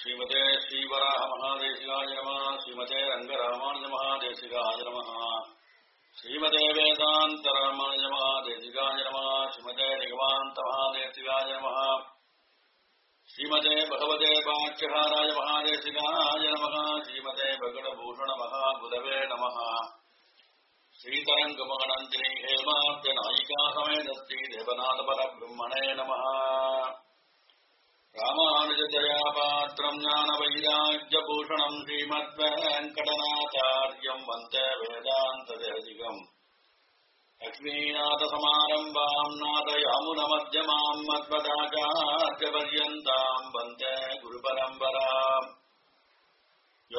ஸ்ரீமதே ஸ்ரீவராக மகாதேசிகாய நம ஸ்ரீமதே ரங்கராமானுஜ மகாதேசிகாய நம ஸ்ரீமதே வேதாந்த ராமானுஜ மகாதேசிகாய நம ஸ்ரீமதே நிகமாந்த மகாதேசிகாய நம ஸ்ரீமதே பகவதே பாக்கியகாராய மகாதேசிகாய நம ஸ்ரீமதே பகடபூஷண மகாபுதவே நம श्रीतरङ्गमगणन्त्रि हेमाब्ज नायिका समेतस्ति देवनाथपरब्रह्मणे नमः रामानुजदयापात्रम् ज्ञानवैराग्यभूषणम् श्रीमद्वेङ्कटनाचार्यम् वन्दे वेदान्तदेशिकम् लक्ष्मीनाथसमारम्भाम् नाथयामुनमध्यमाम् मद्वदाचार्यपर्यन्ताम् वन्दे गुरुपरम्पराम् यो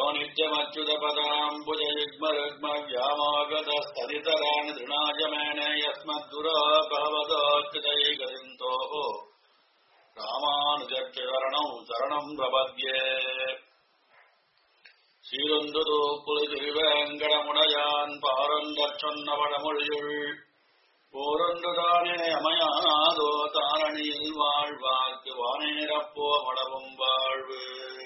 नित्यमच्युतपदाम्बुजयुग्मरुग्मव्यामागतस्तदितराणि दृणाय मेने यस्मद्दुरो भगवतोच्युतैकसिन्धोः ராமானுஜரணौ சரணம் பிரபத்யே சீரொந்துது புலிதிருவேங்கடமுடையான் பாரொந்தற் சொன்ன வடமொழியுள் போரொன்றுதானே அமையாதோ தாரணியில் வாழ்வார்க்கு வானேரப்போ மடவும் வாழ்வு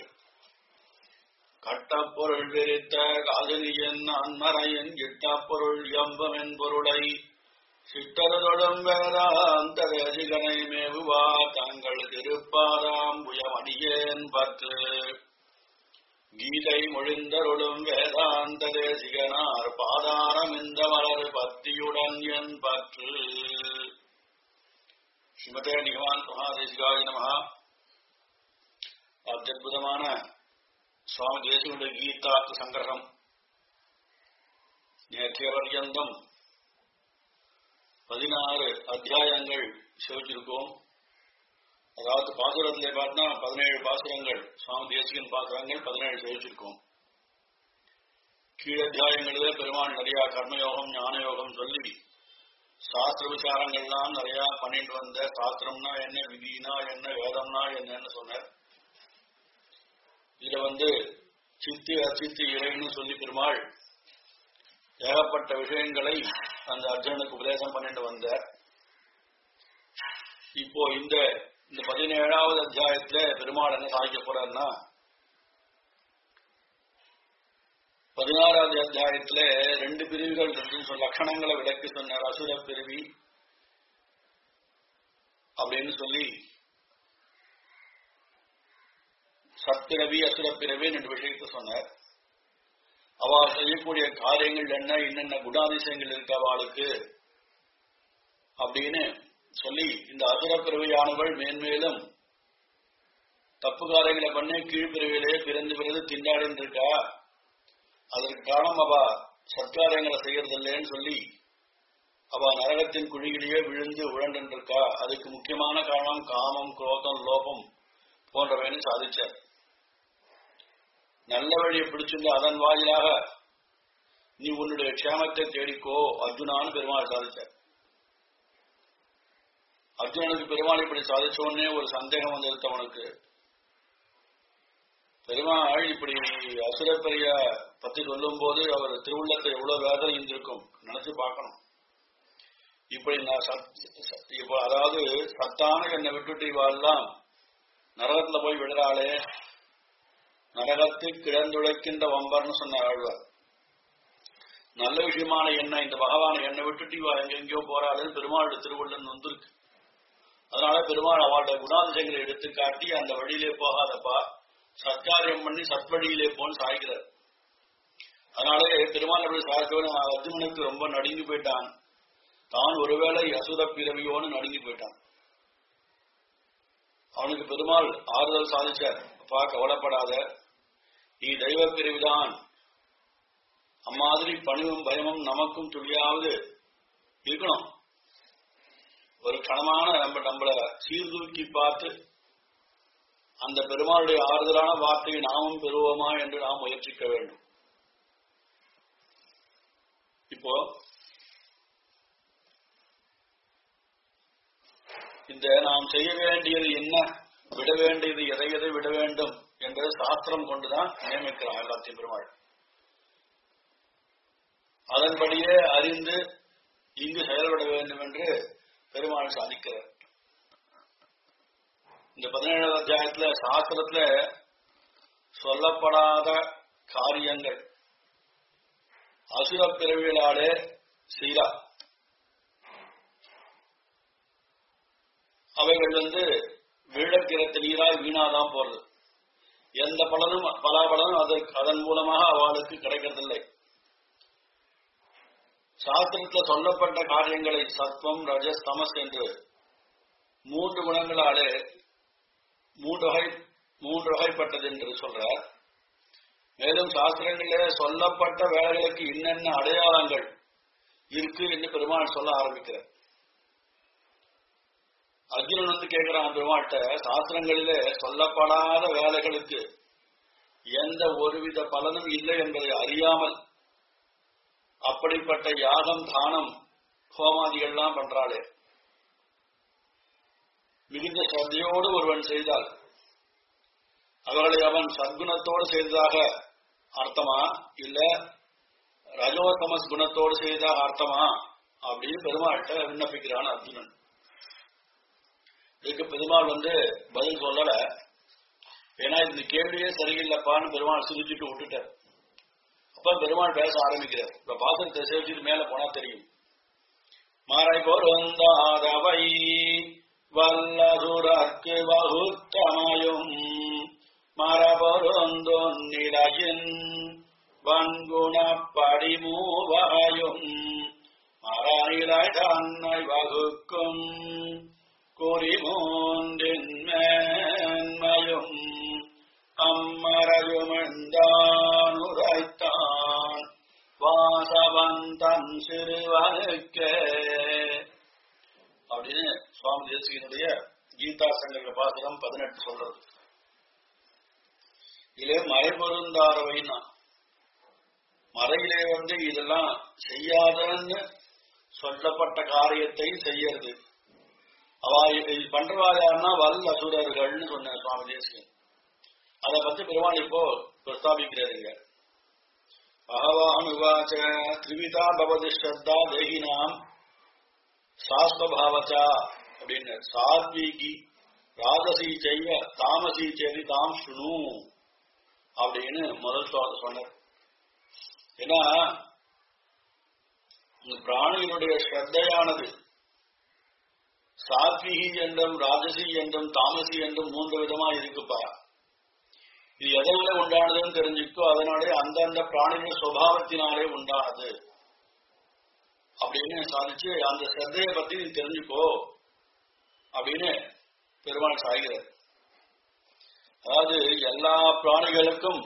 கட்டப்பொருள் விரித்த காதலியன் அன்மறையின் கிட்டப்பொருள் எம்பமென் பொருளை சிட்டருதொடும் வேதாந்த ரசிகனை மேவுவா தங்கள் திருப்பாராம் புயமடியேன் பற்று கீதை மொழிந்தருளும் வேதாந்த தேசிகனார் பாதாரம் இந்த மலர் பத்தியுடன் என் பற்று ஸ்ரீமதே நிகவான் மகாதேசிகாய நமகா அத்புதமான சுவாமி தேசிகளுடைய கீதார்த்த சங்கிரகம் நேற்றைய பர்யந்தம் பதினாறு அத்தியாயங்கள் சிவச்சிருக்கோம் அதாவது பாசுரத்திலே பார்த்தா பதினேழு பாசுரங்கள் சுவாமி தேசிகன் பாசுரங்கள் பதினேழு சிவச்சிருக்கோம் கீழத்தியாயங்களிலே பெருமாள் நிறைய கர்மயோகம் ஞானயோகம் சொல்லி சாஸ்திர விசாரங்கள்லாம் நிறைய பண்ணிட்டு வந்த சாஸ்திரம்னா என்ன விதினா என்ன வேதம்னா என்னன்னு சொன்னார் இதுல வந்து சித்தி அச்சித்தி இறைன்னு சொல்லி பெருமாள் ஏகப்பட்ட விஷயங்களை அந்த அர்ஜுனனுக்கு உபதேசம் பண்ணிட்டு வந்தார் இப்போ இந்த இந்த பதினேழாவது அத்தியாயத்துல பெருமாள் என்ன சாதிக்க போறாருன்னா பதினாறாவது அத்தியாயத்துல ரெண்டு பிரிவுகள் இருக்கு லட்சணங்களை விளக்கி சொன்னார் அசுர பிரிவி அப்படின்னு சொல்லி சத்திரவி அசுரப்பிரவி ரெண்டு விஷயத்த சொன்னார் அவ செய்யக்கூடிய காரியங்கள் என்ன என்னென்ன குணாதிசயங்கள் இருக்கு அவளுக்கு அப்படின்னு சொல்லி இந்த அசுரப்பிறவியானவள் மேன்மேலும் தப்பு காரியங்களை பண்ணி கீழ்பிறவிலே பிறந்து பிறந்து திண்டாடின்னு இருக்கா அதற்கு காரணம் அவ சத்காரியங்களை செய்யறதில்லைன்னு சொல்லி அவ நரகத்தின் குழியிலேயே விழுந்து உழண்டு இருக்கா அதுக்கு முக்கியமான காரணம் காமம் குரோதம் லோபம் போன்றவைன்னு சாதிச்சார் நல்ல வழியை பிடிச்சிருந்த அதன் வாயிலாக நீ உன்னுடைய க்ஷேமத்தை தேடிக்கோ அர்ஜுனான்னு பெருமாள் சாதிச்சார் அர்ஜுனனுக்கு பெருமாள் இப்படி சாதிச்சோடனே ஒரு சந்தேகம் வந்தது அவனுக்கு பெருமாள் இப்படி அசுரப்பெரிய பத்தி சொல்லும் போது அவர் திருவுள்ளத்தை எவ்வளவு வேதனை இருந்திருக்கும் நினைச்சு பார்க்கணும் இப்படி நான் சத் இப்போ அதாவது சத்தான என்னை விட்டுட்டு இவாள்லாம் நரகத்துல போய் விடுறாளே நரகத்தில் கிடந்துழைக்கின்ற வம்பர்னு சொன்ன ஆழ்வார் நல்ல விஷயமான எண்ணெய் இந்த பகவானை எண்ணெய் விட்டுட்டு இவா எங்கெங்கயோ போறாளுன்னு பெருமாளுடைய திருவள்ளன் வந்திருக்கு அதனால பெருமாள் அவளுடைய குணாதிசயங்களை எடுத்து காட்டி அந்த வழியிலே போகாதப்பா சத்காரியம் பண்ணி சத்வழியிலே போன்னு சாய்கிறார் அதனாலே பெருமாள் அப்படி சாய்ச்சோன்னு அர்ஜுனனுக்கு ரொம்ப நடுங்கி போயிட்டான் தான் ஒருவேளை அசுர பிறவியோன்னு நடுங்கி போயிட்டான் அவனுக்கு பெருமாள் ஆறுதல் சாதிச்சார் அப்பா கவலைப்படாத நீ தெய்வ பிரிவுதான் அம்மாதிரி பணிவும் பயமும் நமக்கும் துளியாவது இருக்கணும் ஒரு கணமான நம்ம நம்மள சீர்தூக்கி பார்த்து அந்த பெருமாளுடைய ஆறுதலான வார்த்தையை நாமும் பெறுவோமா என்று நாம் முயற்சிக்க வேண்டும் இப்போ இந்த நாம் செய்ய வேண்டியது என்ன விட வேண்டியது எதை எதை விட வேண்டும் என்பது சாஸ்திரம் கொண்டுதான் நியமிக்கிறார் எல்லாத்தையும் பெருமாள் அதன்படியே அறிந்து இங்கு செயல்பட வேண்டும் என்று பெருமாள் சாதிக்கிறார் இந்த பதினேழாவது அத்தியாயத்துல சாஸ்திரத்துல சொல்லப்படாத காரியங்கள் அசுர பிறவிகளாலே செய்தா அவைகள் வந்து வீழக்கிரத்து நீராய் வீணாதான் போறது எந்த பலனும் பலாபலனும் அதற்கு அதன் மூலமாக அவளுக்கு கிடைக்கிறதில்லை சாஸ்திரத்தில் சொல்லப்பட்ட காரியங்களை சத்வம் ரஜஸ் தமஸ் என்று மூன்று குணங்களாலே மூன்று வகை மூன்று வகைப்பட்டது என்று சொல்றார் மேலும் சாஸ்திரங்களிலே சொல்லப்பட்ட வேலைகளுக்கு என்னென்ன அடையாளங்கள் இருக்கு என்று பெருமாள் சொல்ல ஆரம்பிக்கிறார் அர்ஜுனன் வந்து கேட்கிறான் பெருமாள்கிட்ட சாஸ்திரங்களிலே சொல்லப்படாத வேலைகளுக்கு எந்த ஒருவித பலனும் இல்லை என்பதை அறியாமல் அப்படிப்பட்ட யாகம் தானம் ஹோமாதிகள்லாம் பண்றாளே மிகுந்த ஸ்ரத்தையோடு ஒருவன் செய்தால் அவர்களை அவன் சத்குணத்தோடு செய்ததாக அர்த்தமா இல்ல ரஜோதமஸ் குணத்தோடு செய்ததாக அர்த்தமா அப்படின்னு பெருமாள்கிட்ட விண்ணப்பிக்கிறான் அர்ஜுனன் இதுக்கு பெருமாள் வந்து பதில் சொல்லல ஏன்னா இந்த கேள்வியே சரியில்லைப்பான்னு பெருமாள் சிரிச்சுட்டு விட்டுட்டார் அப்ப பெருமாள் பேச ஆரம்பிக்கிறார் இப்ப பாத்திரத்தை சேர்த்துட்டு மேல போனா தெரியும் மறை பொருந்தாதவை வல்லதுரற்கு வகுத்தமையும் மரபொருந்தொன்னிலையின் வன்குணப்படி மூவகையும் மரநிலை தன்னை வகுக்கும் குறிமூன்றின் மேன்மையும் அம்மரையுமெண்டான் உரைத்தான் வாசவந்தன் சிறுவனுக்கே அப்படின்னு சுவாமி தேசிகனுடைய கீதா சங்கர பாசனம் பதினெட்டு சொல்றது இதுல மறை பொருந்தாதவைன்னா மறையிலே வந்து இதெல்லாம் செய்யாதன்னு சொல்லப்பட்ட காரியத்தை செய்யறது அவ இது பண்றவா யாருன்னா வல் அசுரர்கள்னு சொன்ன சுவாமி தேசிகன் அதை பத்தி பெருமாள் இப்போ பிரஸ்தாபிக்கிறாருங்க பகவான் உவாச்ச திரிவிதா பவதி ஸ்ரத்தா தேகினாம் சாஸ்வபாவச்சா அப்படின்னு சாத்வீகி ராஜசி செய்வ தாமசி செவி தாம் சுனு அப்படின்னு முதல் சொன்னார் ஏன்னா இந்த பிராணியினுடைய ஸ்ரத்தையானது சாத்விகி என்றும் ராஜசி என்றும் தாமசி என்றும் மூன்று விதமா இருக்குப்பா இது எதில் உண்டானதுன்னு தெரிஞ்சுக்கோ அதனாலே அந்தந்த பிராணியின் சுவாவத்தினாலே உண்டானது அப்படின்னு சாதிச்சு அந்த ஸ்ரத்தையை பத்தி நீ தெரிஞ்சுக்கோ அப்படின்னு பெருமாள் சாய்கிறார் அதாவது எல்லா பிராணிகளுக்கும்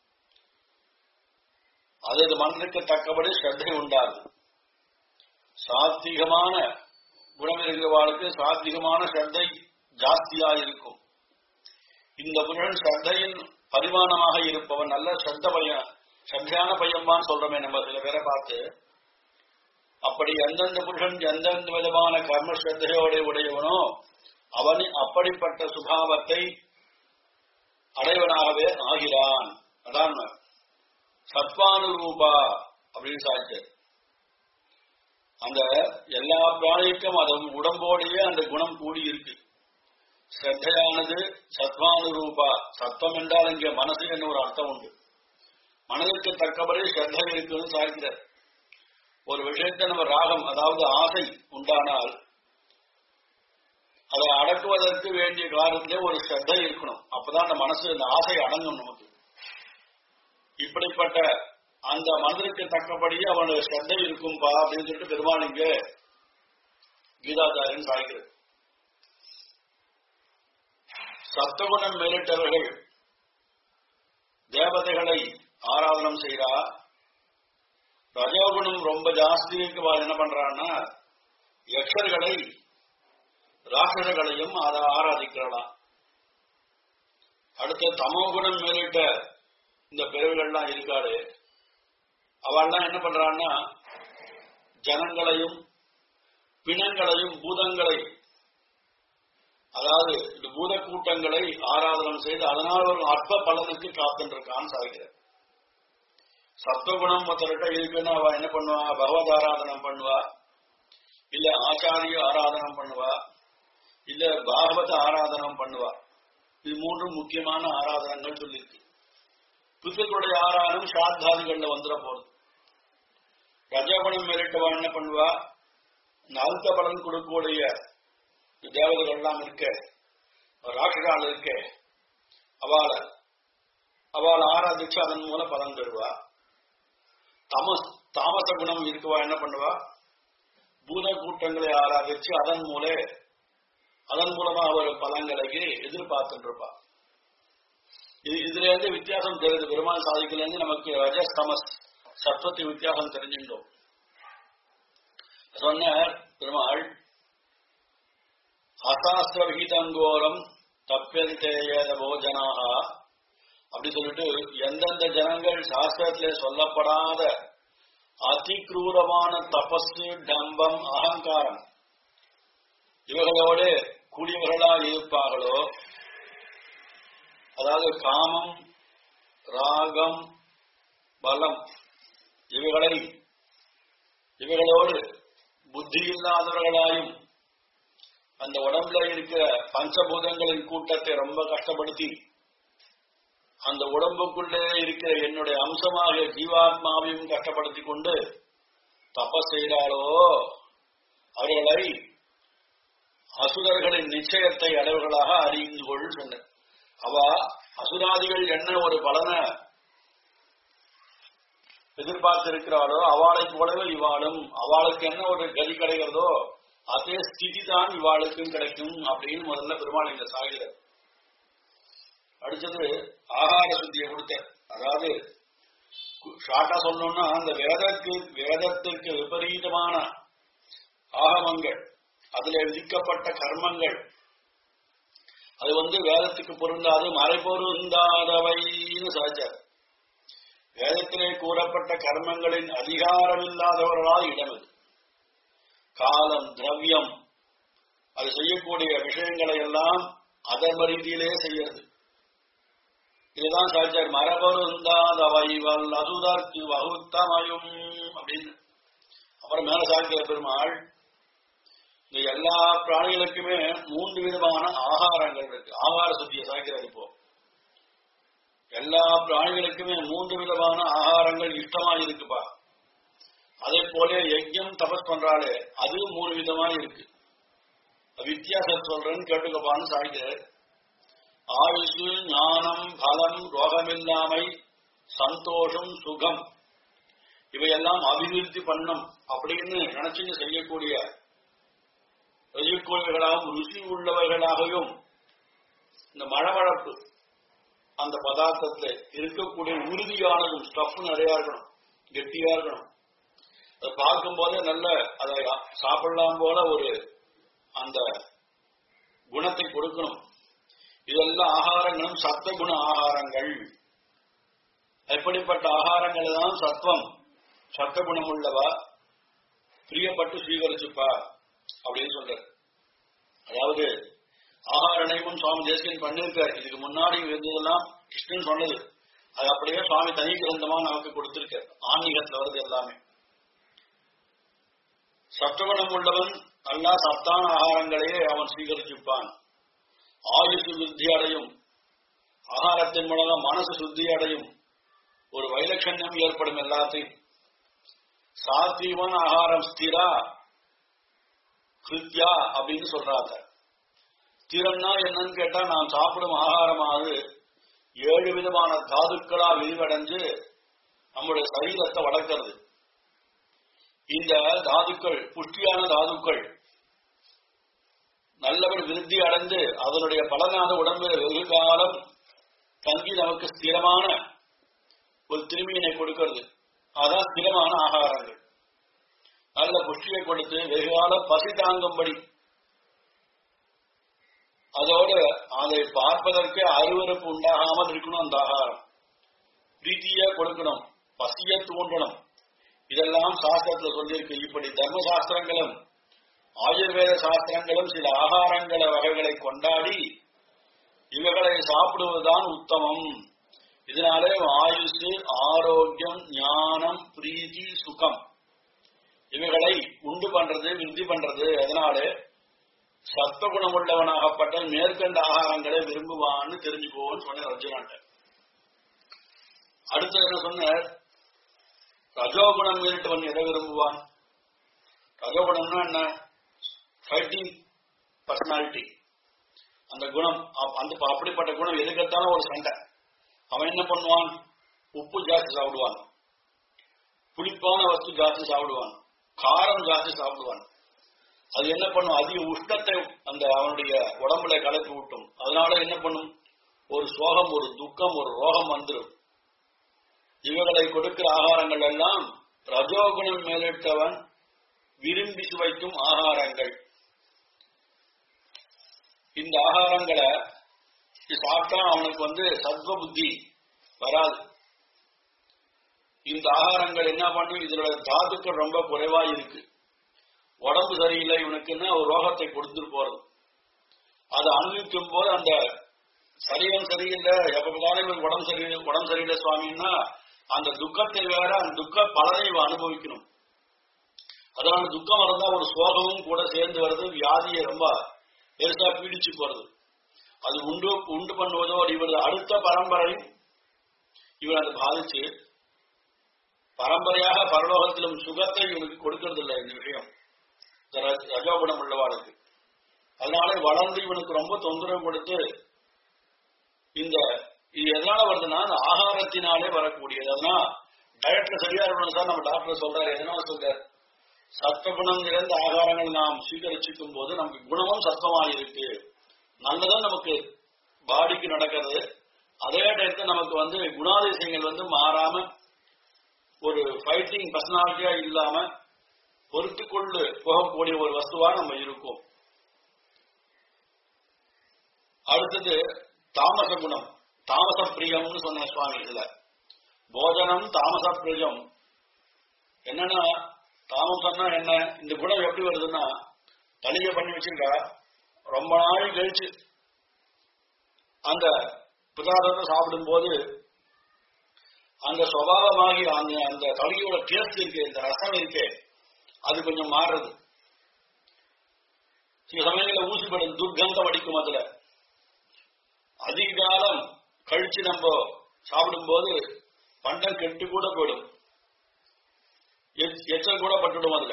அதது மனதிற்கு தக்கபடி ஸ்ரத்தை உண்டாகும் சாத்விகமான குணம் இருக்கிறவாளுக்கு சாத்விகமான ஸ்ரத்தை ஜாஸ்தியா இருக்கும் இந்த புருஷன் ஸ்ரத்தையின் பரிமாணமாக இருப்பவன் நல்ல ஸ்ரத்த பையன் ஸ்ரத்தையான பையன்மான்னு சொல்றோமே நம்ம சில பேரை பார்த்து அப்படி எந்தெந்த புருஷன் எந்தெந்த விதமான கர்ம ஸ்ரத்தையோட உடையவனோ அவன் அப்படிப்பட்ட சுபாவத்தை அடைவனாகவே ஆகிறான் அதான் சத்வானுரூபா அப்படின்னு சாதிச்சார் அந்த எல்லா பிராணிக்கும் அதன் உடம்போடையே அந்த குணம் கூடி இருக்கு ஸ்ரத்தையானது சத்வானுரூபா சத்வம் என்றால் இங்க மனசு என்ன ஒரு அர்த்தம் உண்டு மனதிற்கு தக்கபடி ஸ்ரத்தை இருக்குன்னு சாதிக்கிறார் ஒரு விஷயத்தை நம்ம ராகம் அதாவது ஆசை உண்டானால் அதை அடக்குவதற்கு வேண்டிய காலத்திலே ஒரு ஸ்ரத்தை இருக்கணும் அப்பதான் அந்த மனசு அந்த ஆசை அடங்கும் நமக்கு இப்படிப்பட்ட அந்த மனதிற்கு தக்கபடியே அவனுடைய ஸ்ரத்தை இருக்கும்பா அப்படின்னு சொல்லிட்டு பெருமாள் இங்க கீதாச்சாரியன் சாய்கிறது சத்துவகுணம் மேலிட்டவர்கள் தேவதைகளை ஆராதனம் செய்றா ரஜோகுணம் ரொம்ப ஜாஸ்தி இருக்கவா என்ன பண்றான்னா யக்ஷர்களை ராட்சசர்களையும் அதை ஆராதிக்கலாம் அடுத்து தமோகுணம் மேலிட்ட இந்த பிறவிகள்லாம் இருக்காரு அவள்லாம் என்ன பண்றான்னா ஜனங்களையும் பிணங்களையும் பூதங்களை அதாவது இந்த பூத கூட்டங்களை ஆராதனம் செய்து அதனால் ஒரு அற்ப பலனுக்கு காத்துருக்கான்னு சாதிக்கிறார் சத்துவகுணம் ஒருத்தர்கிட்ட இருக்குன்னா அவ என்ன பண்ணுவா பகவத் ஆராதனம் பண்ணுவா இல்ல ஆச்சாரிய ஆராதனம் பண்ணுவா இல்ல பாகவத ஆராதனம் பண்ணுவா இது மூன்றும் முக்கியமான ஆராதனங்கள் சொல்லியிருக்கு பித்திருக்களுடைய ஆறானும் சாத்தாதிகள்ல வந்துட போகுது ரஜகுணம் மேலிட்டவா என்ன பண்ணுவா நல்ல பலன் கொடுக்கக்கூடிய தேவதைகள் எல்லாம் இருக்க ராட்சசால் இருக்க அவளை அவளை ஆராதிச்சு அதன் மூலம் பலன் தருவா தமஸ் தாமச குணம் இருக்குவா என்ன பண்ணுவா பூத கூட்டங்களை ஆராதிச்சு அதன் மூல அதன் மூலமா அவர் பலன்களை எதிர்பார்த்துட்டு இருப்பா இது இதுல இருந்து வித்தியாசம் தெரியுது பெருமாள் சாதிக்கல இருந்து நமக்கு ரஜஸ் தமஸ் சத்வத்தை வித்தியாசம் தெரிஞ்சுட்டோம் சொன்னார் பெருமாள் அசாஸ்திர விகிதங்கோரம் தப்பெரித்தேயத போஜனாக அப்படி சொல்லிட்டு எந்தெந்த ஜனங்கள் சாஸ்திரத்திலே சொல்லப்படாத அதிக்ரூரமான தபசு டம்பம் அகங்காரம் இவர்களோடு கூடியவர்களா இருப்பார்களோ அதாவது காமம் ராகம் பலம் இவைகளை இவைகளோடு புத்தி இல்லாதவர்களாயும் அந்த உடம்புல இருக்கிற பஞ்சபூதங்களின் கூட்டத்தை ரொம்ப கஷ்டப்படுத்தி அந்த உடம்புக்குள்ளே இருக்கிற என்னுடைய அம்சமாக ஜீவாத்மாவையும் கஷ்டப்படுத்தி கொண்டு தபஸ் செய்கிறாளோ அவர்களை அசுரர்களின் நிச்சயத்தை அடைவர்களாக அறிந்து கொள் சொன்ன அவ அசுராதிகள் என்ன ஒரு பலனை எதிர்பார்த்திருக்கிறாளோ அவளை போலவே இவாளும் அவளுக்கு என்ன ஒரு கதி கிடைக்கிறதோ அதே ஸ்திதி தான் இவாளுக்கும் கிடைக்கும் அப்படின்னு முதல்ல பெருமாள் இங்க சாகிறார் அடுத்தது ஆகார சுத்தியை கொடுத்த அதாவது ஷார்ட்டா சொல்லணும்னா அந்த வேதற்கு வேதத்திற்கு விபரீதமான ஆகமங்கள் அதுல விதிக்கப்பட்ட கர்மங்கள் அது வந்து வேதத்துக்கு பொருந்தாது மறை பொருந்தாதவைன்னு சாச்சார் வேதத்திலே கூறப்பட்ட கர்மங்களின் அதிகாரம் இல்லாதவர்களால் இடம் இது காலம் திரவியம் அது செய்யக்கூடிய விஷயங்களை எல்லாம் அதர்ம ரீதியிலே செய்யறது இதுதான் சாச்சார் மரபருந்தாதவை வல் அதுதற்கு வகுத்தமயும் அப்படின்னு அப்புறம் மேல சாக்கிய பெருமாள் இந்த எல்லா பிராணிகளுக்குமே மூன்று விதமான ஆகாரங்கள் இருக்கு ஆகார சுத்திய சாக்கிறார் இப்போ எல்லா பிராணிகளுக்குமே மூன்று விதமான ஆகாரங்கள் இஷ்டமா இருக்குப்பா அதே போல யஜ்யம் தபஸ் பண்றாளே அது மூணு விதமா இருக்கு வித்தியாசம் சொல்றேன்னு கேட்டுக்கப்பான்னு சாய்க்கிறார் ஆயுசு ஞானம் பலம் ரோகமில்லாமை சந்தோஷம் சுகம் இவையெல்லாம் அபிவிருத்தி பண்ணும் அப்படின்னு நினைச்சுன்னு செய்யக்கூடிய செய்யக்கூடியவர்களாகவும் ருசி உள்ளவர்களாகவும் இந்த மழவழப்பு அந்த பதார்த்தத்துல இருக்கக்கூடிய உறுதியானதும் ஸ்டஃப் நிறைய இருக்கணும் கெட்டியா இருக்கணும் அதை பார்க்கும் போதே நல்ல அதை சாப்பிடலாம் போல ஒரு அந்த குணத்தை கொடுக்கணும் இதெல்லாம் ஆகாரங்களும் சத்த குண ஆகாரங்கள் எப்படிப்பட்ட ஆகாரங்கள் தான் சத்வம் சத்த குணம் உள்ளவா பிரியப்பட்டு ஸ்வீகரிச்சுப்பா அப்படின்னு சொல்றாரு அதாவது ஆகார நியமம் சுவாமி தேசிகன் பண்ணிருக்காரு இதுக்கு முன்னாடி இருந்ததெல்லாம் கிருஷ்ணன் சொன்னது அது அப்படியே சுவாமி தனி கிரந்தமா நமக்கு கொடுத்திருக்காரு ஆன்மீகத்துல வருது எல்லாமே சத்துவகுணம் உள்ளவன் நல்லா சத்தான ஆகாரங்களையே அவன் ஸ்வீகரிச்சுப்பான் ஆயுசு சுத்தி அடையும் ஆகாரத்தின் மூலம் மனசு சுத்தி அடையும் ஒரு வைலட்சண்யம் ஏற்படும் எல்லாத்தையும் சாத்வீவன் ஆகாரம் ஸ்திரா கிருத்யா அப்படின்னு சொல்றாங்க ஸ்திரம்னா என்னன்னு கேட்டா நான் சாப்பிடும் ஆகாரமாவது ஏழு விதமான தாதுக்களா விரிவடைஞ்சு நம்முடைய சரீரத்தை வளர்க்கிறது இந்த தாதுக்கள் புஷ்டியான தாதுக்கள் நல்லபடி விருத்தி அடைந்து அதனுடைய பலனான உடம்பில் வெகு காலம் தங்கி நமக்கு ஸ்திரமான ஒரு திரும்பியினை கொடுக்கிறது அதான் ஸ்திரமான ஆகாரங்கள் நல்ல புஷ்டியை கொடுத்து வெகு காலம் பசி தாங்கும்படி அதோடு அதை பார்ப்பதற்கு அருவறுப்பு உண்டாகாமல் இருக்கணும் அந்த ஆகாரம் பிரீத்தியா கொடுக்கணும் பசிய தூண்டணும் இதெல்லாம் சாஸ்திரத்துல சொல்லியிருக்கு இப்படி தர்ம சாஸ்திரங்களும் ஆயுர்வேத சாஸ்திரங்களும் சில ஆகாரங்கள வகைகளை கொண்டாடி இவைகளை சாப்பிடுவதுதான் உத்தமம் இதனாலே ஆயுசு ஆரோக்கியம் ஞானம் பிரீதி சுகம் இவைகளை உண்டு பண்றது விருத்தி பண்றது அதனாலே சத்துவகுணம் உள்ளவனாகப்பட்ட மேற்கண்ட ஆகாரங்களை விரும்புவான்னு தெரிஞ்சுக்கோன்னு சொன்ன அர்ஜுனாட்ட அடுத்து என்ன சொன்னார் ரஜோகுணம் மீறிட்டவன் எதை விரும்புவான் ரஜோகுணம்னா என்ன ஃபைட்டிங் பர்சனாலிட்டி அந்த குணம் அப்- அந்த அப்படிப்பட்ட குணம் எதுக்கத்தாலும் ஒரு சண்டை அவன் என்ன பண்ணுவான் உப்பு ஜாஸ்தி சாப்பிடுவான் புளிப்பான வஸ்து ஜாஸ்தி சாப்பிடுவான் காரம் ஜாஸ்தி சாப்பிடுவான் அது என்ன பண்ணும் அதிக உஷ்ணத்தை அந்த அவனுடைய உடம்புல கலக்கி விட்டும் அதனால என்ன பண்ணும் ஒரு சோகம் ஒரு துக்கம் ஒரு ரோகம் வந்துடும் இவைகளை கொடுக்கிற ஆகாரங்கள் எல்லாம் ரஜோகுணம் மேலிட்டவன் விரும்பி சுவைக்கும் ஆகாரங்கள் இந்த ஆகாரங்களை சாப்பிட்டா அவனுக்கு வந்து சத்வ புத்தி வராது இந்த ஆகாரங்கள் என்ன பண்ணும் இதோட தாதுக்கள் ரொம்ப குறைவா இருக்கு உடம்பு சரியில்லை இவனுக்குன்னா ஒரு ரோகத்தை கொடுத்துட்டு போறது அதை அனுபவிக்கும் போது அந்த சரீரம் சரியில்லை எப்ப பார்த்தாலும் இவனுக்கு உடம்பு சரியில்லை உடம்பு சரியில்லை சுவாமின்னா அந்த துக்கத்தை வேற அந்த துக்க பலனை இவன் அனுபவிக்கணும் அதனால துக்கம் இருந்தா ஒரு சோகமும் கூட சேர்ந்து வருது வியாதியை ரொம்ப பெருசா பீடிச்சு போறது அது உண்டு உண்டு பண்ணுவதோ இவர் அடுத்த பரம்பரை இவர் அதை பாதிச்சு பரம்பரையாக பரலோகத்திலும் சுகத்தை இவனுக்கு கொடுக்கறது இல்லை இந்த விஷயம் இந்த ரஜ- ரஜோகுணம் உள்ளவாளுக்கு அதனால வளர்ந்து இவனுக்கு ரொம்ப தொந்தரவு கொடுத்து இந்த இது எதனால வருதுன்னா அந்த ஆகாரத்தினாலே வரக்கூடியது அதனால டயட்ல சரியா இருக்கணும் சார் நம்ம டாக்டர் சொல்றாரு எதனால சொல்றாரு சத்துவகுணம் நிறைந்த ஆகாரங்கள் நாம் சுவீகரிச்சுக்கும் போது நமக்கு குணமும் சத்தமா இருக்கு நல்லதும் நமக்கு பாடிக்கு நடக்கிறது அதே டயத்துல நமக்கு வந்து குணாதிசயங்கள் வந்து மாறாம ஒரு ஃபைட்டிங் பர்சனாலிட்டியா இல்லாம பொறுத்து கொண்டு போகக்கூடிய ஒரு வஸ்துவா நம்ம இருக்கோம் அடுத்தது தாமச குணம் தாமச பிரியம்னு சொன்ன சுவாமி இதுல போஜனம் தாமச பிரியம் என்னன்னா தாமசம்னா என்ன இந்த குணம் எப்படி வருதுன்னா தனியை பண்ணி வச்சிருக்கா ரொம்ப நாள் கழிச்சு அந்த பதார்த்தத்தை சாப்பிடும்போது அந்த சுவாவமாகி அந்த அந்த தலியோட டேஸ்ட் இருக்கு இந்த ரசம் இருக்கு அது கொஞ்சம் மாறுறது சில சமயங்களில் ஊசிப்படும் துர்க்கந்தம் அடிக்கும் அதுல அதிக காலம் கழிச்சு நம்ம சாப்பிடும்போது பண்டம் கெட்டு கூட போயிடும் எச்- எச்சல் கூட பட்டுடும் அதுல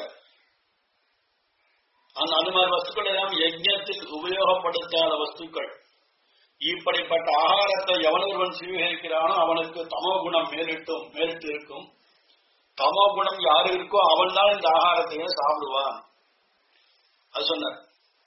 அந்த அந்த மாதிரி வஸ்துக்கள் எல்லாம் யஜ்ஞத்தில் உபயோகப்படுத்தாத வஸ்துக்கள் இப்படிப்பட்ட ஆகாரத்தை எவனொருவன் சுவீகரிக்கிறானோ அவனுக்கு தமோ குணம் மேலிட்டும் மேலிட்டு இருக்கும் தமோ குணம் யாரு இருக்கோ அவன் தான் இந்த ஆகாரத்தையே சாப்பிடுவான் அது சொன்னார்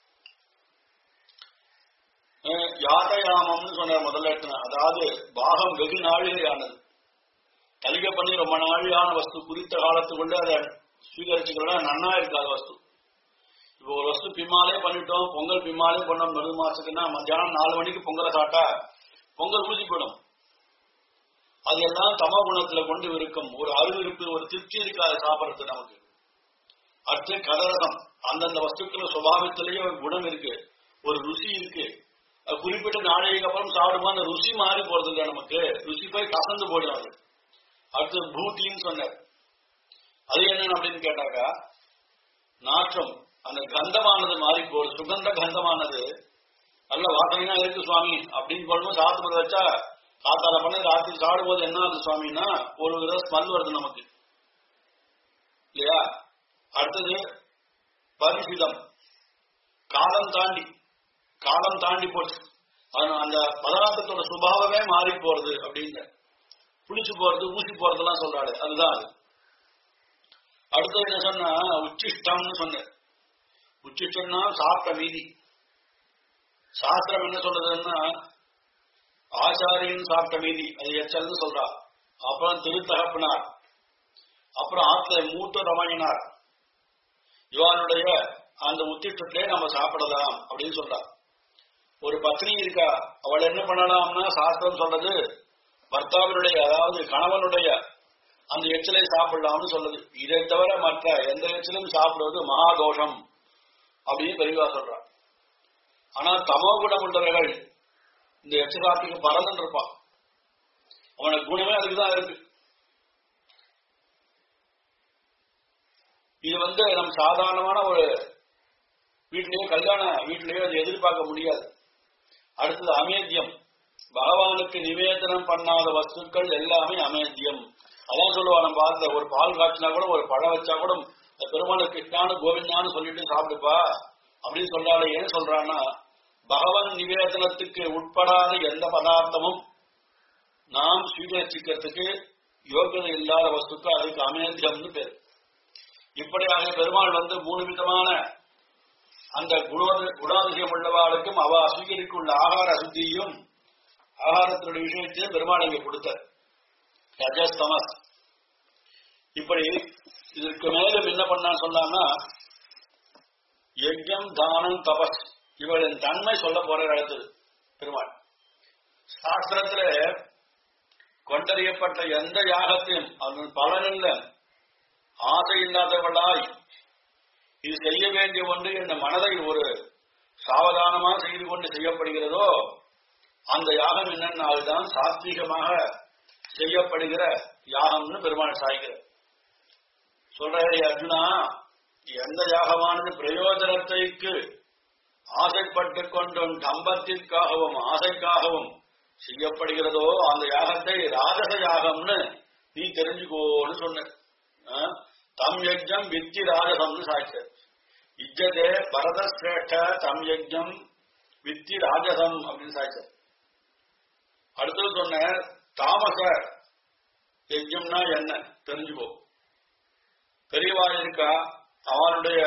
அஹ் யாத்தயாமம்னு சொன்னார் முதல்ல எடுத்தேன். அதாவது பாகம் வெகு நாழிகையானது தலிகை பண்ணி ரொம்ப நாழியான வஸ்து குறித்த காலத்துக்குள்ள அதை சுவீகரிச்சுக்கலாம் நன்னா இருக்காத வஸ்து இப்போ ஒரு வஸ்து பின்னாலே பண்ணிட்டோம் பொங்கல் பின்னாலே பண்ணோம் நடு மாசத்துக்குன்னா மத்தியானம் நாலு மணிக்கு பொங்கலை சாப்பிட்டா பொங்கல் ஊசி போயிடும் அது எல்லாம் தமோ குணத்துல கொண்டு இருக்கும் ஒரு அருவிருப்பு ஒரு திருப்தி இருக்காது சாப்பிடறது நமக்கு அடுத்து கதரசம் அந்தந்த வஸ்துக்கள் சுபாவத்திலேயே ஒரு குணம் இருக்கு ஒரு ருசி இருக்கு அது குறிப்பிட்ட நாளைக்கு அப்புறம் சாப்பிடும்போது அந்த ருசி மாறி போறது இல்லை நமக்கு ருசி போய் கசந்து போயிடும் அது அடுத்து பூட்டின்னு சொன்னார் அது என்னன்னு அப்படின்னு கேட்டாக்கா நாற்றம் அந்த கந்தமானது மாறி போகுது சுகந்த கந்தமானது நல்ல வாசனையா இருக்கு சுவாமி அப்படின்னு போடும்போது சாப்பிட்டு வச்சா காத்தால பண்ணி ராத்திரி சாப்பிடும்போது என்ன ஆகுது சுவாமின்னா ஒரு வித ஸ்மெல் வருது நமக்கு இல்லையா அடுத்தது பரிசிதம் காலம் தாண்டி காலம் தாண்டி போச்சு அது அந்த பதார்த்தத்தோட சுபாவமே மாறி போறது அப்படின்னு புளிச்சு போறது ஊசி போறதெல்லாம் சொல்றாரு அதுதான் அது அடுத்தது என்ன சொன்னா உச்சிஷ்டம்னு சொன்ன உச்சிஷ்டம்னா சாப்பிட்ட மீதி சாஸ்திரம் என்ன சொல்றதுன்னா ஆச்சாரியன் சாப்பிட்ட மீதி அது எச்சல்னு சொல்றா அப்புறம் திருத்தகப்பினார் அப்புறம் ஆத்துல மூத்த ரமணினார் இவனுடைய அந்த உத்திட்டத்திலே நம்ம சாப்பிடலாம் அப்படின்னு சொல்றா ஒரு பத்னி இருக்கா அவள் என்ன பண்ணலாம்னா சாஸ்திரம் சொல்றது பர்த்தாவினுடைய அதாவது கணவனுடைய அந்த எச்சலை சாப்பிடலாம்னு சொல்லுது இதை தவிர மற்ற எந்த எச்சலும் சாப்பிடுவது மகாதோஷம் அப்படின்னு பெரியவா சொல்றா ஆனா தமோ குணம் உள்ளவர்கள் இந்த எச்சலாத்துக்கு பரதன் இருப்பான் அவனுக்கு குணமே அதுக்குதான் இருக்கு இது வந்து நம்ம சாதாரணமான ஒரு வீட்லயோ கல்யாண வீட்லயோ அது எதிர்பார்க்க முடியாது அடுத்தது அமேத்தியம் பகவானுக்கு நிவேதனம் பண்ணாத வஸ்துக்கள் எல்லாமே அமேத்தியம் அதான் சொல்லுவா நம்ம பார்த்த ஒரு பால் காய்ச்சினா கூட ஒரு பழம் வச்சா கூட இந்த பெருமாள் கிருஷ்ணானு கோவிந்தான்னு சொல்லிட்டு சாப்பிடுப்பா அப்படின்னு சொல்றாரு ஏன் சொல்றான்னா பகவான் நிவேதனத்துக்கு உட்படாத எந்த பதார்த்தமும் நாம் ஸ்வீகரிச்சுக்கிறதுக்கு யோகியதை இல்லாத வஸ்துக்கு அதுக்கு அமேத்தியம்னு பேர் இப்படியாக பெருமாள் வந்து மூணு விதமான அந்த குண- குணாதிசயம் உள்ளவாளுக்கும் அவ அசுகரிக்குள்ள ஆகார அசுத்தியும் ஆகாரத்தினுடைய விஷயத்தையும் பெருமாள் இங்க கொடுத்தார் ரஜஸ் தமஸ் இப்படி இதற்கு மேலும் என்ன பண்ணா சொன்னான்னா யஜ்யம் தானம் தபஸ் இவளின் தன்மை சொல்ல போற அடுத்தது பெருமாள் சாஸ்திரத்துல கொண்டறியப்பட்ட எந்த யாகத்தையும் அதன் பலனில்ல ஆசை இல்லாதவளாய் இது செய்ய வேண்டிய ஒன்று என்ற மனதை ஒரு சாவதானமாக செய்து கொண்டு செய்யப்படுகிறதோ அந்த யாகம் என்னன்னா அதுதான் சாத்வீகமாக செய்யப்படுகிற யாகம்னு பெருமாள் சாய்கிறார் சொல்றாரு அர்ஜுனா எந்த யாகமானது பிரயோஜனத்தைக்கு ஆசைப்பட்டு கொண்டும் கம்பத்திற்காகவும் ஆசைக்காகவும் செய்யப்படுகிறதோ அந்த யாகத்தை ராஜச யாகம்னு நீ தெரிஞ்சுக்கோன்னு சொன்ன ஆ? தம் யஜ்ஞம் வித்தி ராஜசம்னு சாய்ச்ச இஜ்ஜதே பரத சிரேஷ்ட தம் யஜ்ஞம் வித்தி ராஜசம் அப்படின்னு சாய்ச்ச அடுத்தது சொன்ன தாமச யஜ்ஞம்னா என்ன தெரிஞ்சுக்கோ பெரியவா இருக்கா அவனுடைய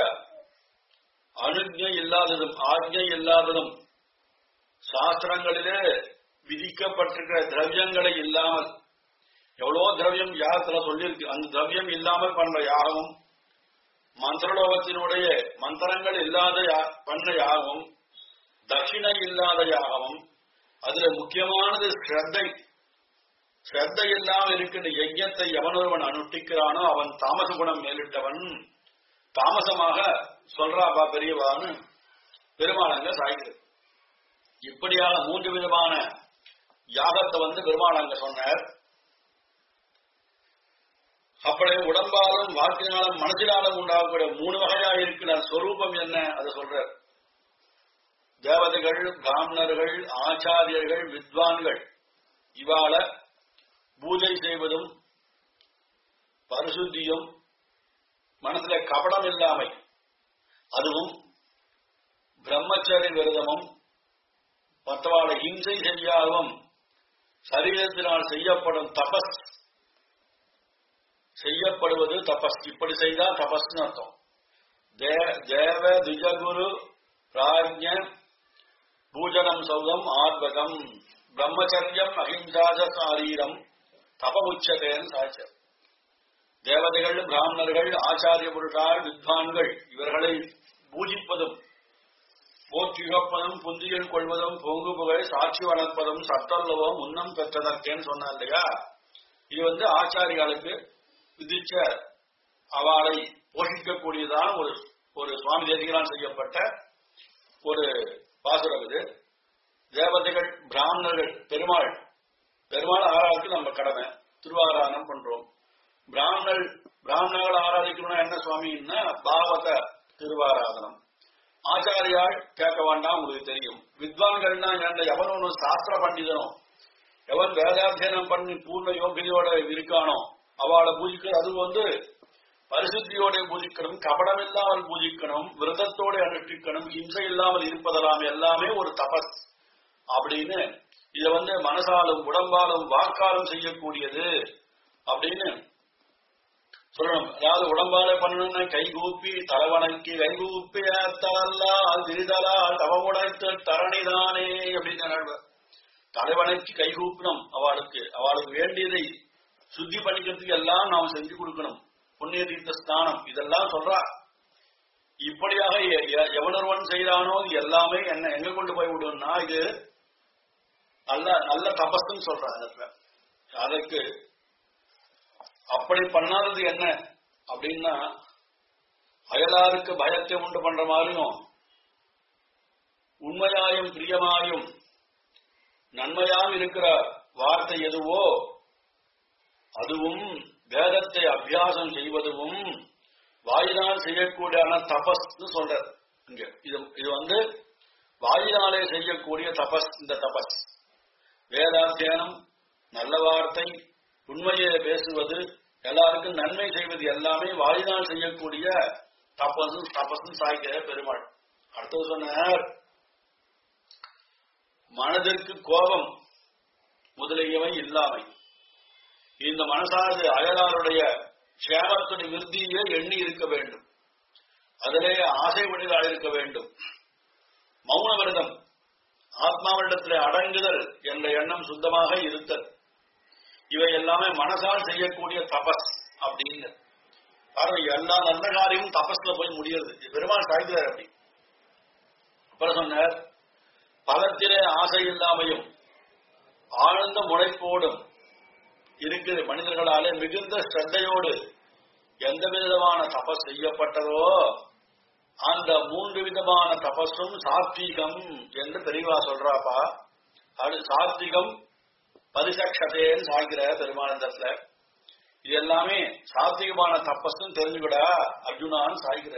அனுஜை இல்லாததும் ஆஜ்ஞை இல்லாததும் சாஸ்திரங்களிலே விதிக்கப்பட்டிருக்கிற திரவியங்களை இல்லாமல் எவ்வளவோ திரவியம் யாகத்துல சொல்லியிருக்கு அந்த திரவியம் இல்லாமல் பண்ற யாகமும் மந்திரலோகத்தினுடைய மந்திரங்கள் இல்லாத யா- பண்ண யாகமும் தட்சிணை இல்லாத யாகமும் அதுல முக்கியமானது ஸ்ரத்தை ஸ்ரத்தை இல்லாம இருக்கின்ற யஜ்யத்தை எவன் ஒருவன் அனுஷ்டிக்கிறானோ அவன் தாமச குணம் மேலிட்டவன் தாமசமாக சொல்றாப்பா பெரியவான்னு பெருமாளங்க சாய்கிறது இப்படியாக மூன்று விதமான யாகத்தை வந்து பெருமாள் அங்க சொன்னார் அப்படி உடம்பாலும் வாக்கினாலும் மனசினாலும் உண்டாகக்கூடிய மூணு வகையா இருக்கிற ஸ்வரூபம் என்ன அதை சொல்றார் தேவதைகள் பிராமணர்கள் ஆச்சாரியர்கள் வித்வான்கள் இவாள பூஜை செய்வதும் பரிசுத்தியும் மனசுல கபடம் இல்லாமை அதுவும் பிரம்மச்சரிய விரதமும் மற்றவாளை ஹிம்சை செய்யாகவும் சரீரத்தினால் செய்யப்படும் தபஸ் செய்யப்படுவது தபஸ் இப்படி செய்தா தபஸ்னு அர்த்தம் தே- தேவ துஜகுரு பிராஜ்ய பூஜனம் சௌதம் ஆத்வகம் பிரம்மச்சரியம் அஹிம்சாஜ சாரீரம் தப உச்சதேன்னு சாட்சியம் தேவதைகள் பிராமணர்கள் ஆச்சாரிய புருஷால் வித்வான்கள் இவர்களை பூஜிப்பதும் போற்றிகப்பதும் புந்தியில் கொள்வதும் பொங்கு புகழ் சாட்சி வளர்ப்பதும் சத்தல்லவம் முன்னம் பெற்றதற்கேன்னு சொன்னா இல்லையா இது வந்து ஆச்சாரியாளுக்கு விதிச்ச அவளை போஷிக்கக்கூடியதான ஒரு ஒரு சுவாமி தேசிகளால் செய்யப்பட்ட ஒரு பாசுரம் இது தேவதைகள் பிராமணர்கள் பெருமாள் பெருமாள் ஆராய்ச்சி நம்ம கடமை திருவாராதனம் பண்றோம் பிராமணர் பிராமணர்கள் ஆராதிக்கணும்னா என்ன சுவாமின்னா பாவத திருவாராதனம் ஆச்சாரியால் கேட்க வேண்டாம் உங்களுக்கு தெரியும் வித்வான்கள்னா என்ன எவனோ சாஸ்திர பண்டிதனோ எவன் வேதாத்தியனம் பண்ணி பூர்ண யோகிதையோட இருக்கானோ அவளை பூஜிக்க அது வந்து பரிசுத்தியோட பூஜிக்கணும் கபடம் இல்லாமல் பூஜிக்கணும் விரதத்தோட அனுஷ்டிக்கணும் ஹிம்சை இல்லாமல் இருப்பதெல்லாம் எல்லாமே ஒரு தபஸ் அப்படின்னு இத வந்து மனசாலும் உடம்பாலும் வாக்காலும் செய்யக்கூடியது அப்படின்னு சொல்லணும் அதாவது உடம்பால பண்ணணும்னா கை கூப்பி தலைவணக்கி கை கூப்பி ஏத்தலால் திரிதலால் தவமுடைத்து தரணிதானே அப்படின்னு நடுவர் தலைவனைக்கு கை கூப்பணும் அவளுக்கு அவளுக்கு வேண்டியதை சுத்தி பண்ணிக்கிறதுக்கு எல்லாம் நாம் செஞ்சு கொடுக்கணும் புண்ணிய தீர்த்த ஸ்நானம் இதெல்லாம் சொல்றா இப்படியாக எ- எ- எவனொருவன் செய்யறானோ இது எல்லாமே என்ன எங்க கொண்டு போய் விடும்னா இது நல்ல நல்ல தபஸ்ன்னு சொல்றாங்க அதுல. அதற்கு அப்படி பண்ணாதது என்ன அப்படின்னா அயலாருக்கு பயத்தை உண்டு பண்ற மாதிரியும் உண்மையாயும் பிரியமாயும் நன்மையாம் இருக்கிற வார்த்தை எதுவோ அதுவும் வேதத்தை அபியாசம் செய்வதும் வாயினால் செய்யக்கூடியான தபஸ்னு சொல்றார் இங்க இது இது வந்து வாயினாலே செய்யக்கூடிய தபஸ் இந்த தபஸ் வேதாத்தியனம் நல்ல வார்த்தை உண்மையை பேசுவது எல்லாருக்கும் நன்மை செய்வது எல்லாமே வாழ்நாள் செய்யக்கூடிய தபசும் தபசும் சாய்க்கிற பெருமாள் அடுத்தது சொன்னார் மனதிற்கு கோபம் முதலியவை இல்லாமை இந்த மனசானது அயலாருடைய சேமத்துடைய விருத்தியே எண்ணி இருக்க வேண்டும் அதிலே ஆசை உடையதாக இருக்க வேண்டும் மௌன விரதம் ஆத்மாவிடத்திலே அடங்குதல் என்ற எண்ணம் சுத்தமாக இருத்தல் இவை எல்லாமே மனசால் செய்யக்கூடிய தபஸ் அப்படின்னு பாருங்க எல்லா நல்ல காரியமும் தபஸ்ல போய் முடியுது பெருமாள் சாய்க்கிறார் அப்படி அப்புறம் சொன்னார் பலத்திலே ஆசை இல்லாமையும் ஆழ்ந்த முனைப்போடும் இருக்கிற மனிதர்களாலே மிகுந்த ஸ்ரத்தையோடு எந்த விதமான தபஸ் செய்யப்பட்டதோ அந்த மூன்று விதமான தபஸும் சாத்வீகம் என்று பெரியவா சொல்றாப்பா அது சாத்விகம் பரிசக்ஷதேன்னு சாய்க்கிற பெருமானந்தத்துல இது எல்லாமே சாத்விகமான தபஸ்ன்னு தெரிஞ்சுக்கூடா அர்ஜுனான்னு சாய்க்கிற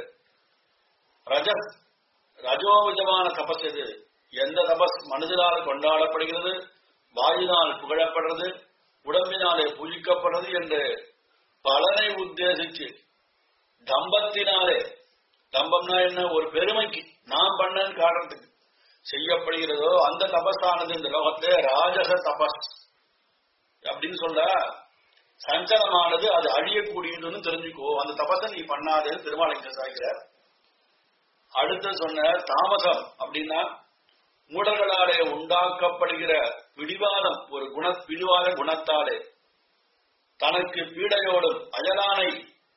ரஜஸ் ரஜோவிதமான தபஸ் இது எந்த தபஸ் மனதினால் கொண்டாடப்படுகிறது வாயினால் புகழப்படுறது உடம்பினாலே பூஜிக்கப்படுறது என்று பலனை உத்தேசிச்சு தம்பத்தினாலே தம்பம்னா என்ன ஒரு பெருமைக்கு நான் பண்ணேன்னு காட்டுறதுக்கு செய்யப்படுகிறதோ அந்த தபஸானது இந்த லோகத்தை ராஜச தபஸ் அப்படின்னு சொல்ல சஞ்சலமானது அது அழியக்கூடியதுன்னு தெரிஞ்சுக்கோ அந்த தபஸை நீ பண்ணாதேன்னு திருமாலிங்க சாய்கிறார் அடுத்து சொன்ன தாமசம் அப்படின்னா மூடர்களாலே உண்டாக்கப்படுகிற பிடிவாதம் ஒரு குண பிடிவாத குணத்தாலே தனக்கு பீடையோடும் அயலானை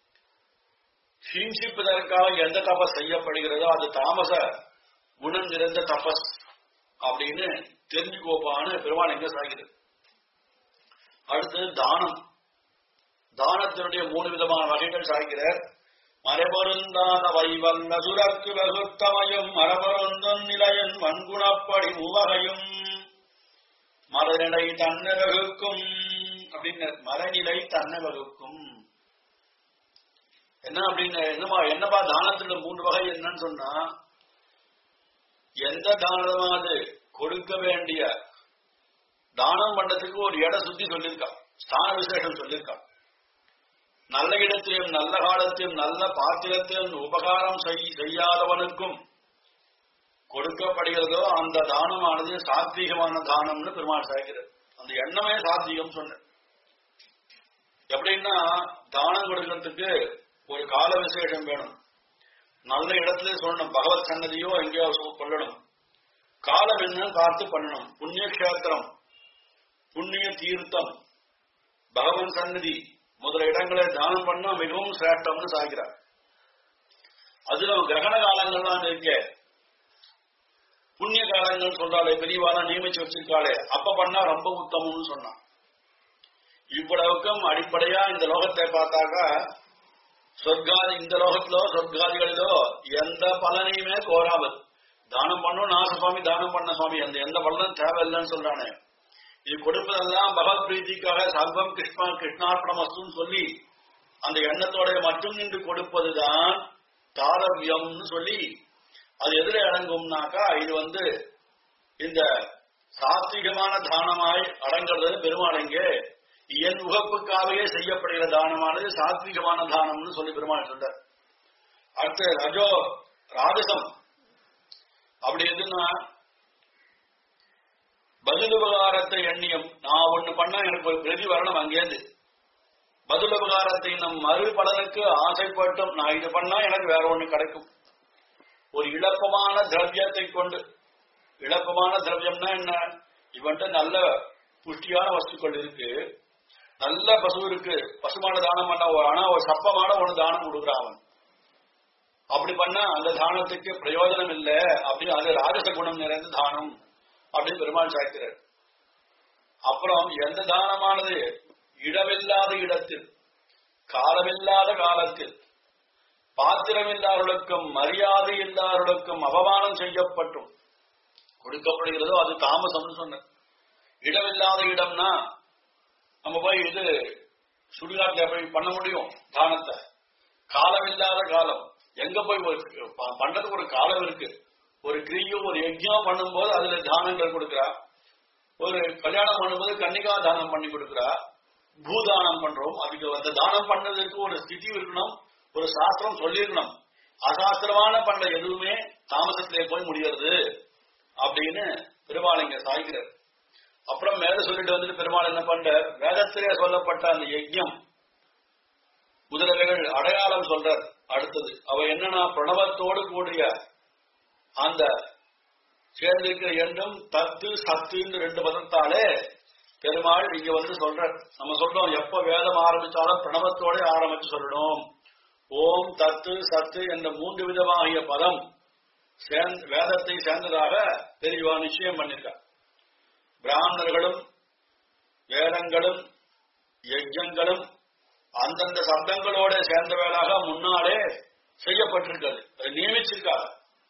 ஹிம்சிப்பதற்காக எந்த தபஸ் செய்யப்படுகிறதோ அது தாமச குணம் நிறைந்த தபஸ் அப்படின்னு தெரிஞ்சுக்கோப்பான்னு பெருமாள் எங்க சாகிறது அடுத்து தானம் தானத்தினுடைய மூணு விதமான வகைகள் சாய்கிறார் மரபருந்தான வைவல்ல சுரக்கு வகுத்தமையும் மரபருந்தன் நிலையன் வன்குணப்படி மூவகையும் மரநிலை தன்னை வகுக்கும் அப்படின்னு மரநிலை தன்னை வகுக்கும் என்ன அப்படின்னு என்னமா என்னப்பா தானத்துல மூன்று வகை என்னன்னு சொன்னா எந்த தானமாவது கொடுக்க வேண்டிய தானம் பண்ணதுக்கு ஒரு இட சுத்தி சொல்லியிருக்கா ஸ்தான விசேஷம் சொல்லியிருக்கா நல்ல இடத்திலும் நல்ல காலத்திலும் நல்ல பாத்திரத்திலும் உபகாரம் செய்யாதவனுக்கும் கொடுக்கப்படுகிறதோ அந்த தானமானது சாத்வீகமான தானம்னு பெருமாள் சாய்க்கிறது அந்த எண்ணமே சாத்வீகம் சொன்ன எப்படின்னா தானம் கொடுக்கறதுக்கு ஒரு கால விசேஷம் வேணும் நல்ல இடத்துல சொல்லணும் பகவத் சன்னதியோ எங்கேயோ கொள்ளணும் காலம் என்ன பார்த்து பண்ணணும் புண்ணிய கஷேத்திரம் புண்ணிய தீர்த்தம் பகவன் சன்னதி முதல இடங்களை தானம் பண்ணா மிகவும் சிரேஷ்டம்னு சாகிறார் அதுல கிரகண காலங்கள்லாம் இருக்க புண்ணிய காலங்கள் சொல்றாளே பெரியவாலாம் நியமிச்சு வச்சிருக்காளே அப்ப பண்ணா ரொம்ப உத்தமம்னு சொன்னான் இவ்வளவுக்கும் அடிப்படையா இந்த லோகத்தை பார்த்தாக்கா சொர்க்காதி இந்த லோகத்திலோ சொர்க்காதிகளிலோ எந்த பலனையுமே கோராமல் தானம் பண்ணும் நாச சுவாமி தானம் பண்ண சுவாமி அந்த எந்த பலனும் தேவையில்லைன்னு சொல்றானே இது கொடுப்பதெல்லாம் பகவத் பிரீதிக்காக சர்வம் கிருஷ்ணா கிருஷ்ணார்ப்பணம் வஸ்துன்னு சொல்லி அந்த எண்ணத்தோட மட்டும் நின்று கொடுப்பதுதான் தாரவியம்னு சொல்லி அது எதிர அடங்கும்னாக்கா இது வந்து இந்த சாத்விகமான தானமாய் அடங்குறது பெருமாள் இங்கே என் உகப்புக்காகவே செய்யப்படுகிற தானமானது சாத்விகமான தானம்னு சொல்லி பெருமாள் சொல்றார் அடுத்து ரஜோ ராஜசம் அப்படி எதுன்னா பதில் உபகாரத்தை எண்ணியம் நான் ஒண்ணு பண்ணா எனக்கு ஒரு பிரதி வரணும் அங்கேருந்து பதில் உபகாரத்தை நம் மறு பலனுக்கு ஆசைப்பட்டும் நான் இது பண்ணா எனக்கு வேற ஒண்ணு கிடைக்கும் ஒரு இழப்பமான திரவியத்தை கொண்டு இழப்பமான திரவியம்னா என்ன இவன்ட்ட நல்ல புஷ்டியான வஸ்துக்கள் இருக்கு நல்ல பசு இருக்கு பசுமான தானம் பண்ண ஆனா ஒரு சப்பமான ஒண்ணு தானம் கொடுக்குறான் அவன் அப்படி பண்ணா அந்த தானத்துக்கு பிரயோஜனம் இல்லை அப்படின்னு அது ராஜச குணம் நிறைந்த தானம் அப்படின்னு பெருமாள் சாய்க்கிறார் அப்புறம் எந்த தானமானது இடமில்லாத இடத்தில் காலமில்லாத காலத்தில் பாத்திரமில்லாதவர்களுக்கும் மரியாதை இல்லாதவர்களுக்கும் அவமானம் செய்யப்பட்டும் கொடுக்கப்படுகிறதோ அது தாமசம்னு சொன்ன இடமில்லாத இடம்னா நம்ம போய் இது சுடுகாட்டுல போய் பண்ண முடியும் தானத்தை காலம் இல்லாத காலம் எங்க போய் ஒரு பண்றதுக்கு ஒரு காலம் இருக்கு ஒரு கிரியும் ஒரு யஜ்யம் பண்ணும்போது அதுல தானங்கள் கொடுக்கிறா ஒரு கல்யாணம் பண்ணும்போது கன்னிகா தானம் பண்ணி கொடுக்குறா பூதானம் பண்றோம் அதுக்கு அந்த தானம் பண்ணதற்கு ஒரு ஸ்திதி இருக்கணும் ஒரு சாஸ்திரம் சொல்லியிருக்கணும் அசாஸ்திரமான பண்ண எதுவுமே தாமசத்திலே போய் முடியறது அப்படின்னு பெருமாள் இங்க சாய்கிறார் அப்புறம் மேல சொல்லிட்டு வந்துட்டு பெருமாள் என்ன பண்றார் வேதத்திலே சொல்லப்பட்ட அந்த யஜ்யம் முதலவைகள் அடையாளம் சொல்றார் அடுத்தது அவ என்னன்னா பிரணவத்தோடு கூடிய அந்த சேர்ந்திருக்கிற எண்ணம் தத்து சத்துன்னு ரெண்டு பதத்தாலே பெருமாள் இங்க வந்து சொல்ற நம்ம சொல்றோம் எப்ப வேதம் ஆரம்பிச்சாலும் பிரணவத்தோட ஆரம்பிச்சு சொல்லணும் ஓம் தத்து சத்து என்ற மூன்று விதமாகிய பதம் சேர்ந்த வேதத்தை சேர்ந்ததாக பெரியவா நிச்சயம் பண்ணிருக்கார் பிராமணர்களும் வேதங்களும் யஜ்யங்களும் அந்தந்த சப்தங்களோட சேர்ந்தவைகளாக முன்னாலே செய்யப்பட்டிருக்கிறது அதை நியமிச்சிருக்காங்க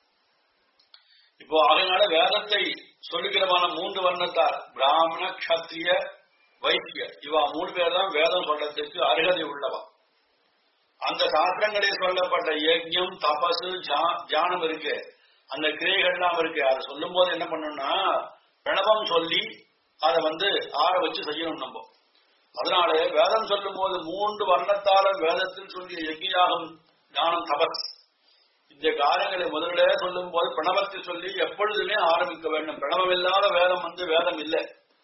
இப்போ அதனால வேதத்தை சொல்லுகிறமான மூன்று வர்ணத்தார் பிராமண கத்திரிய வைத்திய இவா மூணு பேர் தான் வேதம் சொல்றதுக்கு அருகதை உள்ளவா அந்த சாஸ்திரங்களில் சொல்லப்பட்ட யஜ்யம் தபசு தியானம் இருக்கு அந்த கிரியைகள்லாம் இருக்கு அதை சொல்லும் போது என்ன பண்ணணும்னா பிரணவம் சொல்லி அதை வந்து ஆற வச்சு செய்யணும் நம்ம அதனால வேதம் சொல்லும் போது மூன்று வர்ணத்தாலும் வேதத்தில் சொல்லிய யஜ்யாகம் ஞானம் தபஸ் இந்த காரியங்களை முதல்ல சொல்லும் போது பிரணவத்தை சொல்லி எப்பொழுதுமே ஆரம்பிக்க வேண்டும் பிரணவம் இல்லாத வேதம் வந்து வேதம் இல்லை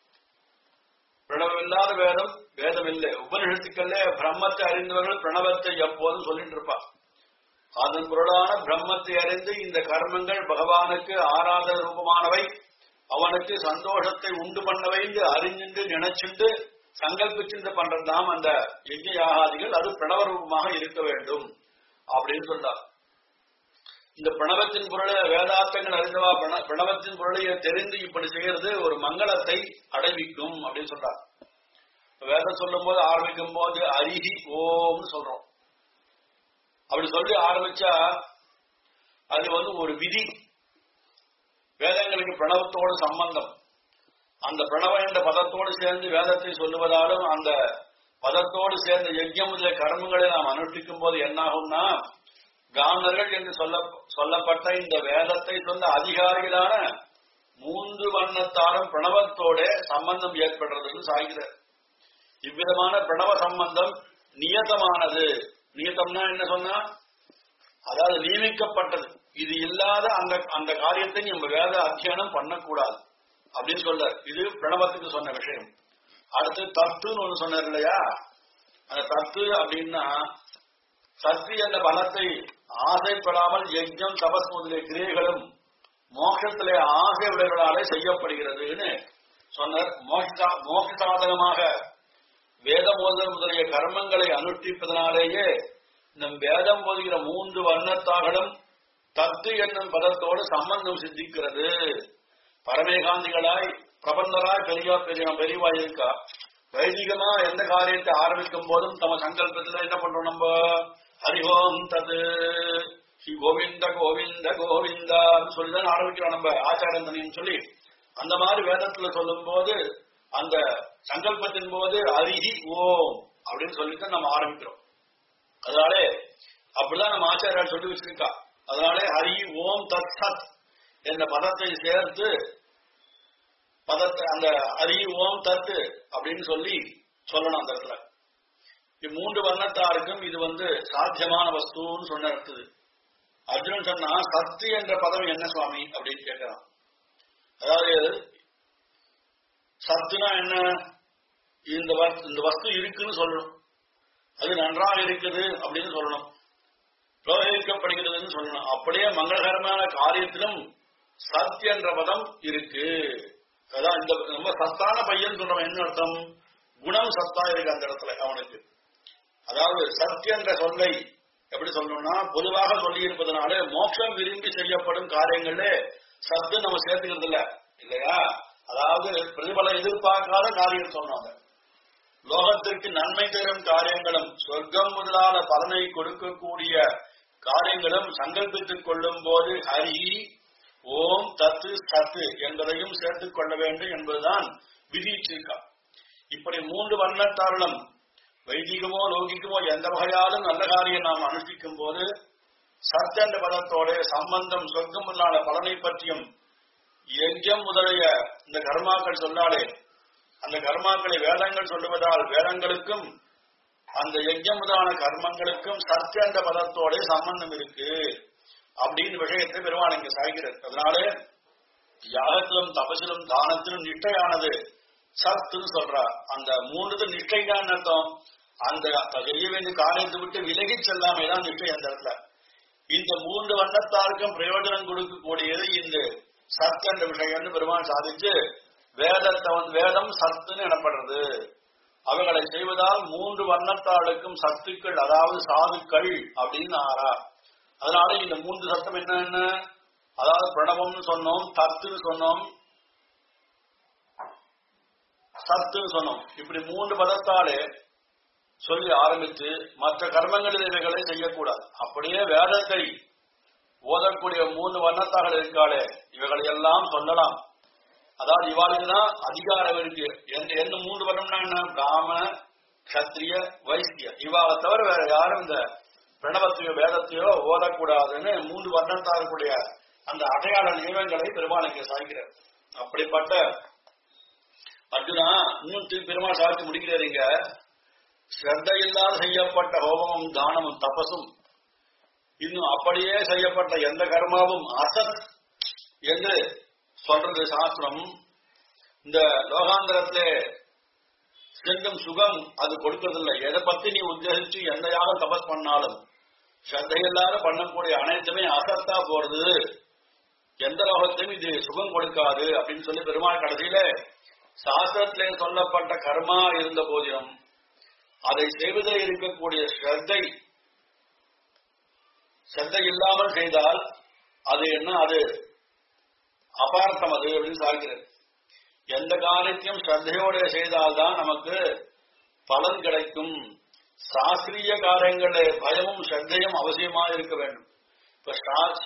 பிரணவம் இல்லாத வேதம் வேதம் இல்லை உபனிஷத்துக்கள்ல பிரம்மத்தை அறிந்தவர்கள் பிரணவத்தை எப்போதும் சொல்லிட்டு இருப்பா அதன் பொருளான பிரம்மத்தை அறிந்து இந்த கர்மங்கள் பகவானுக்கு ஆராத ரூபமானவை அவனுக்கு சந்தோஷத்தை உண்டு பண்ணவை என்று அறிஞ்சின்று நினைச்சுண்டு சங்கல்பிச்சுண்டு பண்றதுதான் அந்த யஜ்ய யாகாதிகள் அது பிரணவ ரூபமாக இருக்க வேண்டும் அப்படின்னு சொல்றார் இந்த பிரணவத்தின் பொருளை வேதார்த்தங்கள் அறிந்தவா பிரணவத்தின் பொருளையை தெரிந்து இப்படி செய்யறது ஒரு மங்களத்தை அடைவிக்கும் அப்படின்னு சொல்றார் வேதம் சொல்லும் போது ஆரம்பிக்கும் போது அரிஹி ஓம்னு சொல்றோம் அப்படி சொல்லி ஆரம்பிச்சா அது வந்து ஒரு விதி வேதங்களுக்கு பிரணவத்தோடு சம்பந்தம் அந்த பிரணவ என்ற பதத்தோடு சேர்ந்து வேதத்தை சொல்லுவதாலும் அந்த பதத்தோடு சேர்ந்த யஜ்யம் முதலிய கர்மங்களை நாம் அனுஷ்டிக்கும் போது என்னாகும்னா பிராமணர்கள் என்று சொல்ல சொல்லப்பட்ட இந்த வேதத்தை சொன்ன அதிகாரிகளான மூன்று வண்ணத்தாரும் பிரணவத்தோட சம்பந்தம் ஏற்படுறதுன்னு சாய்கிறார் இவ்விதமான பிரணவ சம்பந்தம் நியதமானது நியதம்னா என்ன சொன்னா அதாவது நியமிக்கப்பட்டது இது இல்லாத அந்த அந்த காரியத்தை நம்ம வேத அத்தியனம் பண்ணக்கூடாது அப்படின்னு சொல்றார் இது பிரணவத்துக்கு சொன்ன விஷயம் அடுத்து தத்துன்னு ஒண்ணு சொன்னார் இல்லையா அந்த தத்து அப்படின்னா சத்து என்ற பலத்தை ஆசைப்படாமல் யஜ்யம் தபஸ் முதலிய கிரியைகளும் மோட்சத்திலே ஆசை உடையவர்களாலே செய்யப்படுகிறதுன்னு சொன்னார் மோட்ச சாதகமாக வேதம் போதல் முதலிய கர்மங்களை அனுஷ்டிப்பதனாலேயே நம் வேதம் போதுகிற மூன்று வர்ணத்தாகளும் தத்து என்னும் பதத்தோடு சம்பந்தம் சித்திக்கிறது பரமேகாந்திகளாய் பிரபந்தராய் பெரிய பெரிய பெரியவா இருக்கா வைதிகமா எந்த காரியத்தை ஆரம்பிக்கும் போதும் தம சங்கல்பத்துல என்ன பண்றோம் நம்ம ஹரிஹோம் தது ஸ்ரீ கோவிந்த கோவிந்த கோவிந்தா சொல்லிதான் ஆரம்பிக்கிறோம் நம்ம ஆச்சாரந்தனின்னு சொல்லி அந்த மாதிரி வேதத்துல சொல்லும் போது அந்த சங்கல்பத்தின் போது அரிஹி ஓம் அப்படின்னு சொல்லிட்டு நம்ம ஆரம்பிக்கிறோம் அதனாலே அப்படிதான் நம்ம ஆச்சாரியால் சொல்லி வச்சிருக்கா அதனாலே ஹரி ஓம் தத் சத் என்ற பதத்தை சேர்த்து பதத்தை அந்த ஹரி ஓம் தத்து அப்படின்னு சொல்லி சொல்லணும் அந்த இடத்துல மூன்று வர்ணத்தாருக்கும் இது வந்து சாத்தியமான வஸ்துன்னு சொன்ன அடுத்தது அர்ஜுனன் சொன்னா சத்து என்ற பதம் என்ன சுவாமி அப்படின்னு கேட்கிறான் அதாவது சத்துனா என்ன இந்த இந்த வஸ்து இருக்குன்னு சொல்லணும் அது நன்றாக இருக்குது அப்படின்னு சொல்லணும் பிரயோகிக்கப்படுகிறதுன்னு சொல்லணும் அப்படியே மங்களகரமான காரியத்திலும் சத் என்ற பதம் இருக்கு அதான் இந்த ரொம்ப சத்தான பையன் சொல்றவன் என்ன அர்த்தம் குணம் சத்தா இருக்கு அந்த இடத்துல அவனுக்கு அதாவது சத் என்ற சொல்லை எப்படி சொல்லணும்னா பொதுவாக சொல்லி இருப்பதனால மோட்சம் விரும்பி செய்யப்படும் காரியங்கள்ல சத்து நம்ம சேர்த்துக்கிறது இல்ல இல்லையா அதாவது பிரதிபலம் எதிர்பார்க்காத காரியம் சொன்னாங்க லோகத்திற்கு நன்மை தரும் காரியங்களும் சொர்க்கம் முதலான பலனை கொடுக்கக்கூடிய காரியங்களும் சங்கல்பித்துக் கொள்ளும் போது ஹரி ஓம் தத்து சத்து என்பதையும் சேர்த்துக் கொள்ள வேண்டும் என்பதுதான் விதிச்சிருக்கா இப்படி மூன்று வண்ணத்தாரணம் வைதிகமோ லௌகிகமோ எந்த வகையாலும் நல்ல காரியம் நாம் அனுஷ்டிக்கும் போது சத் என்ற பதத்தோட சம்பந்தம் சொர்க்கம் இல்லாத பலனை பற்றியும் யஜ்யம் முதலிய இந்த கர்மாக்கள் சொன்னாலே அந்த கர்மாக்களை வேதங்கள் சொல்லுவதால் வேதங்களுக்கும் அந்த யஜ்யம் முதலான கர்மங்களுக்கும் சத்திய என்ற பதத்தோட சம்பந்தம் இருக்கு அப்படின்னு விஷயத்தை பெருமாள் இங்க சாய்கிறது அதனால யாகத்திலும் தபசிலும் தானத்திலும் நிஷ்டையானது சத்துன்னு சொல்றா அந்த மூன்று நிஷ்டை தான் அர்த்தம் அந்த செய்ய வேண்டிய காரியத்தை விட்டு விலகி செல்லாமே தான் நிஷ்டை அந்த இடத்துல இந்த மூன்று வண்ணத்தாருக்கும் பிரயோஜனம் கொடுக்கக்கூடியது இந்த சத் என்ற விஷயம்னு பெருமாள் சாதிச்சு வேதத்தை வந்து வேதம் சத்துன்னு எனப்படுறது அவைகளை செய்வதால் மூன்று வண்ணத்தாளுக்கும் சத்துக்கள் அதாவது சாதுக்கள் அப்படின்னு ஆறா அதனால இந்த மூன்று சத்தம் என்னென்ன அதாவது பிரணவம்னு சொன்னோம் தத்துன்னு சொன்னோம் சத்துன்னு சொன்னோம் இப்படி மூன்று பதத்தாலே சொல்லி ஆரம்பித்து மற்ற கர்மங்கள் இவைகளை செய்யக்கூடாது அப்படியே வேதத்தை ஓதக்கூடிய மூன்று வண்ணத்தாக இருக்காளே இவைகளை எல்லாம் சொல்லலாம் அதாவது இவாளுக்கு தான் அதிகாரம் இருக்கு எந்த எந்த மூன்று வர்ணம்னா என்ன பிராமண கத்திரிய வைசிய இவாளை தவிர வேற யாரும் இந்த பிரணவத்தையோ வேதத்தையோ ஓதக்கூடாதுன்னு மூன்று வர்ணத்தாருக்குடைய அந்த அடையாள நியமங்களை பெருமாள் இங்க சாய்க்கிறார் அப்படிப்பட்ட அர்ஜுனா இன்னும் திருப்பி பெருமாள் சாதிச்சு முடிக்கிறீங்க ஸ்ரத்தையில்லாத செய்யப்பட்ட ஹோமமும் தானமும் தபசும் இன்னும் அப்படியே செய்யப்பட்ட எந்த கர்மாவும் அசத் என்று சொல்றது சாஸ்திரம் இந்த லோகாந்திரத்திலே செல்லும் சுகம் அது கொடுக்கறதில்லை எதை பத்தி நீ உத்தேசிச்சு எந்த யாரும் தபஸ் பண்ணாலும் ஸ்ரத்தையில்லாத பண்ணக்கூடிய அனைத்துமே அசத்தா போறது எந்த லோகத்தையும் இது சுகம் கொடுக்காது அப்படின்னு சொல்லி பெருமாள் கடைசியில சாஸ்திரத்திலே சொல்லப்பட்ட கர்மா இருந்த போதிலும் அதை செய்வதில் இருக்கக்கூடிய ஸ்ரத்தை ஸ்ரத்தை இல்லாமல் செய்தால் அது என்ன அது அபார்த்தம் அது அப்படின்னு சாகிறது எந்த காரியத்தையும் ஸ்ரத்தையோட செய்தால்தான் நமக்கு பலன் கிடைக்கும் சாஸ்திரிய காரியங்களே பயமும் ஸ்ரத்தையும் அவசியமா இருக்க வேண்டும் இப்ப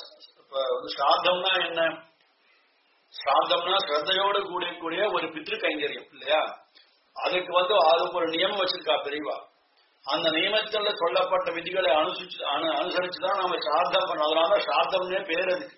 ஸ்ராத்தம்னா என்ன ஸ்ராத்தம்னா ஸ்ரத்தையோடு கூடிய ஒரு பித்ரு கைங்கரியம் இல்லையா அதுக்கு வந்து அதுக்கு ஒரு நியமம் வச்சிருக்கா பெரியவா அந்த நியமத்துல சொல்லப்பட்ட விதிகளை அனுசரிச்சு அனுசரிச்சுதான் நம்ம சார்த்தம் பண்ணோம் அதனால சார்த்தம்னே பேர் அதுக்கு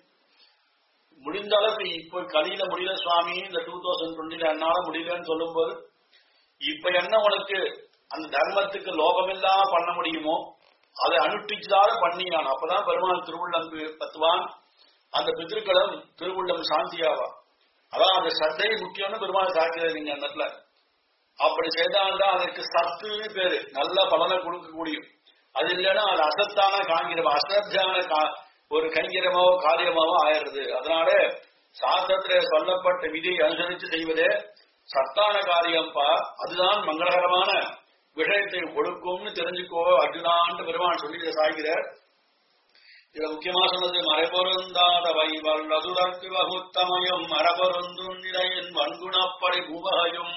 முடிந்த அளவுக்கு இப்போ கலியில முடியல சுவாமி இந்த டூ தௌசண்ட் டுவெண்ட்டில என்னால முடியலன்னு சொல்லும்போது இப்ப என்ன உனக்கு அந்த தர்மத்துக்கு லோபமில்லாம பண்ண முடியுமோ அதை அனுஷ்டிச்சுதான் பண்ணியான் அப்பதான் பெருமாள் திருவுள்ளம் பத்துவான் அந்த பித்திருக்களும் திருவுள்ளம் சாந்தியாவா அதான் அந்த சத்தை முக்கியம்னு பெருமாள் சாக்கிறது நீங்க அந்த இடத்துல அப்படி செய்தால்தான் அதற்கு சத்துன்னு பேரு நல்ல பலனை கொடுக்கக்கூடிய அது இல்லைன்னா அது அசத்தான காங்கிரம் அசத்தான ஒரு கைங்கிரமாவோ காரியமாவோ ஆயிடுது அதனால சாஸ்திரத்திலே சொல்லப்பட்ட விதியை அனுசரித்து செய்வதே சத்தான காரியம்ப்பா அதுதான் மங்களகரமான விஷயத்தை கொடுக்கும்னு தெரிஞ்சுக்கோ அர்ஜுனான்னு பெருமான் சொல்லி இதை சாய்கிறார் இதுல முக்கியமா சொன்னது மறைபொருந்தாத வைவல் அதுதற்கு வகுத்தமயம் மரபொருந்தும் நிலையின் வன்குணப்படி பூவகையும்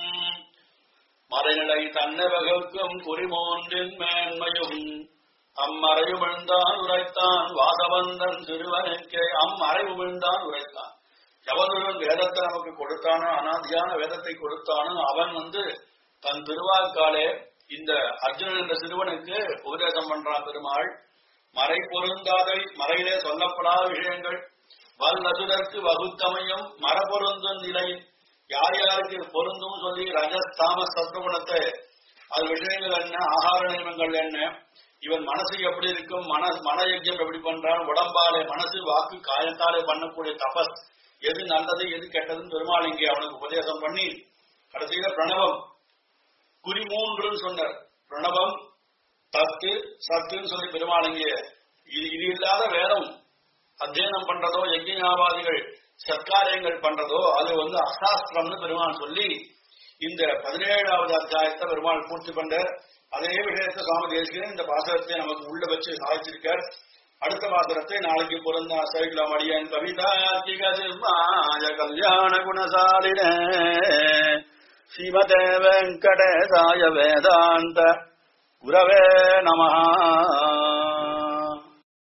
மறைநிலை தன்னவகக்கும் குறிமோன்றின் மேன்மையும் அம்மறைவு விழுந்தான் உரைத்தான் வாசவந்தன் சிறுவனுக்கே அம்மறைவு விழுந்தான் உரைத்தான் எவனுடன் வேதத்தை நமக்கு கொடுத்தானோ அனாதியான வேதத்தை கொடுத்தானோ அவன் வந்து தன் திருவாக்காலே இந்த அர்ஜுனன் என்ற சிறுவனுக்கு உபதேசம் பண்றான் பெருமாள் மறை பொருந்தாதை மறையிலே சொல்லப்படாத விஷயங்கள் வல்லசுதற்கு வகுத்தமையும் மரபொருந்தும் நிலை யார் யாருக்கு பொருந்தும் சொல்லி ரஜஸ் தாமஸ் சத்துவகுணத்தை அது விஷயங்கள் என்ன ஆகார நியமங்கள் என்ன இவன் மனசு எப்படி இருக்கும் மன மன யஜ்யம் எப்படி பண்றான் உடம்பாலே மனசு வாக்கு காயத்தாலே பண்ணக்கூடிய தபஸ் எது நல்லது எது கெட்டதுன்னு பெருமாள் இங்கே அவனுக்கு உபதேசம் பண்ணி கடைசியில பிரணவம் குறி மூன்றுன்னு சொன்னார் பிரணவம் தத்து சத்துன்னு சொல்லி பெருமாள் இங்கே இது இது இல்லாத வேதம் அத்தியனம் பண்றதோ யஜ்ஞாபாதிகள் சத்காரியங்கள் பண்றதோ அது வந்து அசாஸ்திரம்னு பெருமாள் சொல்லி இந்த பதினேழாவது அத்தியாயத்தை பெருமாள் பூர்த்தி பண்றார் அதே விஷயத்தை சுவாமி தேசிகன் இந்த பாசகத்தை நமக்கு உள்ள வச்சு சாதிச்சிருக்கார் அடுத்த பாசகத்தை நாளைக்கு பிறந்த சைக்கிளம் அடியன் கவிதாத்திக சிம்மாய கல்யாண குணசாலின ஸ்ரீமதே வெங்கடேசாய வேதாந்த குரவே நமஹா